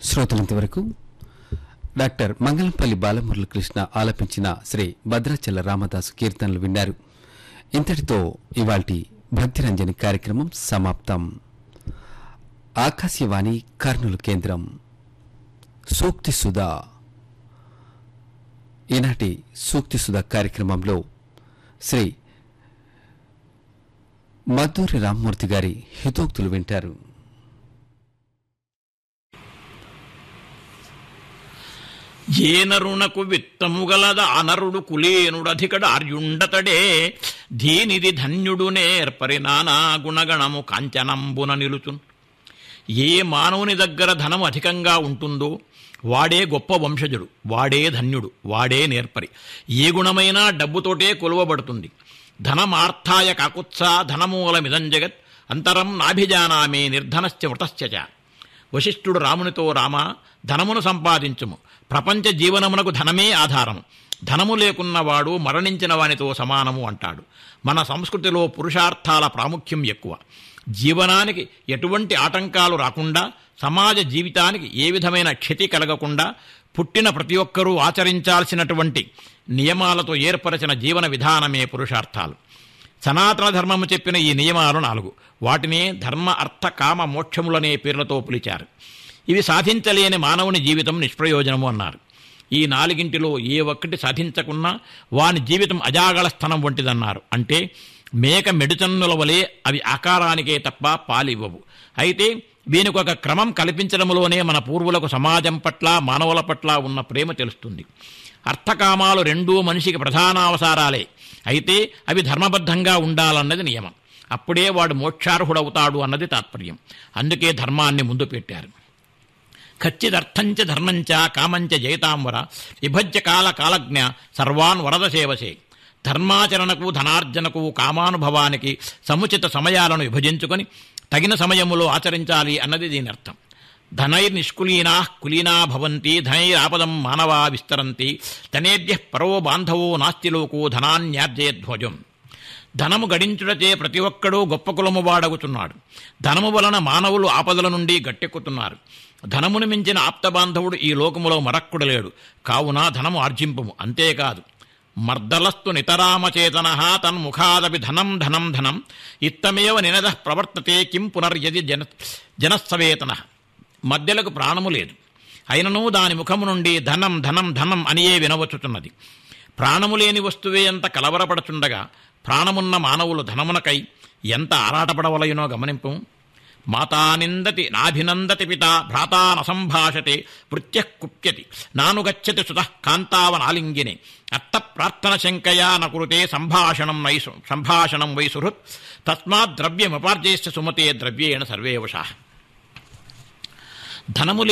శ్రోతలంతవరకు doctor Mangalampalli Balamuralikrishna ఆలపించిన శ్రీ భద్రాచల రామదాసు కీర్తనలు విన్నారు ఇంతటితో ఇవాల్టి భక్తిరంజని కార్యక్రమం సమాప్తం ఆకాశవాణి కర్నూలు కేంద్రం సూక్తి సుధా ఈనాటి సూక్తి సుధా కార్యక్రమంలో శ్రీ మద్దూరి రామ్మూర్తి గారి హితోక్తులు వింటారు ఏనరునకు విత్తముగలద అనరుడు కులేనుడధికడ ఆర్యుండతడే దీనిది ధన్యుడు నేర్పరి నానా గుణగణము కాంచనంబున నిలుచున్ ఏ మానవుని దగ్గర ధనం అధికంగా ఉంటుందో వాడే గొప్ప వంశజుడు వాడే ధన్యుడు వాడే నేర్పరి ఏ గుణమైనా డబ్బుతోటే కొలువబడుతుంది ధనమార్థాయ కాకుత్సా ధనమూలమిదం జగత్ అంతరం నాభిజానామే నిర్ధనశ్చ వృతశ్చ చ. వశిష్ఠుడు రామునితో రామ ధనమును సంపాదించుము ప్రపంచ జీవనమునకు ధనమే ఆధారము ధనము లేకున్నవాడు మరణించిన వానితో సమానము అంటాడు మన సంస్కృతిలో పురుషార్థాల ప్రాముఖ్యం ఎక్కువ జీవనానికి ఎటువంటి ఆటంకాలు రాకుండా సమాజ జీవితానికి ఏ విధమైన క్షతి కలగకుండా పుట్టిన ప్రతి ఒక్కరూ ఆచరించాల్సినటువంటి నియమాలతో ఏర్పరచిన జీవన విధానమే పురుషార్థాలు సనాతన ధర్మము చెప్పిన ఈ నియమాలు నాలుగు వాటినే ధర్మ అర్థ కామ మోక్షములనే పేర్లతో పిలిచారు ఇవి సాధించలేని మానవుని జీవితం నిష్ప్రయోజనము అన్నారు ఈ నాలుగింటిలో ఏ ఒక్కటి సాధించకున్నా వాని జీవితం అజాగళ స్థనం వంటిదన్నారు అంటే మేక మెడుచన్నుల వలె అవి ఆకారానికే తప్ప పాలివ్వవు అయితే వీనికి ఒక క్రమం కల్పించడంలోనే మన పూర్వులకు సమాజం పట్ల మానవుల పట్ల ఉన్న ప్రేమ తెలుస్తుంది అర్థకామాలు రెండూ మనిషికి ప్రధాన అవసరాలే అయితే అవి ధర్మబద్ధంగా ఉండాలన్నది నియమం అప్పుడే వాడు మోక్షార్హుడవుతాడు అన్నది తాత్పర్యం అందుకే ధర్మాన్ని ముందు పెట్టారు ఖచ్చిదర్థంచ ధర్మంచ కామంచ జయతాంబర విభజ్య కాల కాలజ్ఞ సర్వాన్ వరద సేవసే ధర్మాచరణకు ధనార్జనకు కామానుభవానికి సముచిత సమయాలను విభజించుకొని తగిన సమయములో ఆచరించాలి అన్నది దీని అర్థం ధనైర్నిష్కులీనా కులీనా భవంతి ధనైరాపదం మానవా విస్తరంతి ధనేభ్య పరో బాంధవో నాస్తిలోకో ధనాన్యార్జయధ్వజం ధనము గడించుటచే ప్రతి ఒక్కడూ గొప్ప కులము వాడగుతున్నాడు ధనము వలన మానవులు ఆపదల నుండి గట్టెక్కుతున్నారు ధనమును మించిన ఆప్తబాంధవుడు ఈ లోకములో మరక్కుడు లేడు కావున ధనము ఆర్జింపము అంతేకాదు మర్దలస్తు నితరామచేతన తన్ముఖాదపి ధనం ధనం ధనం ఇత్తమేవ నినద ప్రవర్తతే కిం పునర్యది జన జనస్సవేతన మధ్యలకు ప్రాణము లేదు అయినను దాని ముఖము నుండి ధనం ధనం ధనం అనియే వినవచ్చుతున్నది ప్రాణము లేని వస్తువే ఎంత కలవరపడుచుండగా ప్రాణమున్న మానవులు ధనమునకై ఎంత ఆరాటపడవలయునో గమనింపు మాతానిందతి నాభినందతి పిత భ్రాతానసంభాషతే వృత్య కుప్యతి నానుగచ్చతి సుత కాంతావనాలింగినే అర్థ ప్రార్థన శంకయా నకురుతే సంభాషణం వై సంభాషణం వై సుహృత్ తస్మాత్ ద్రవ్యమపార్జేశ్చ సుమతే ద్రవ్యేణ సర్వే వశా ధనము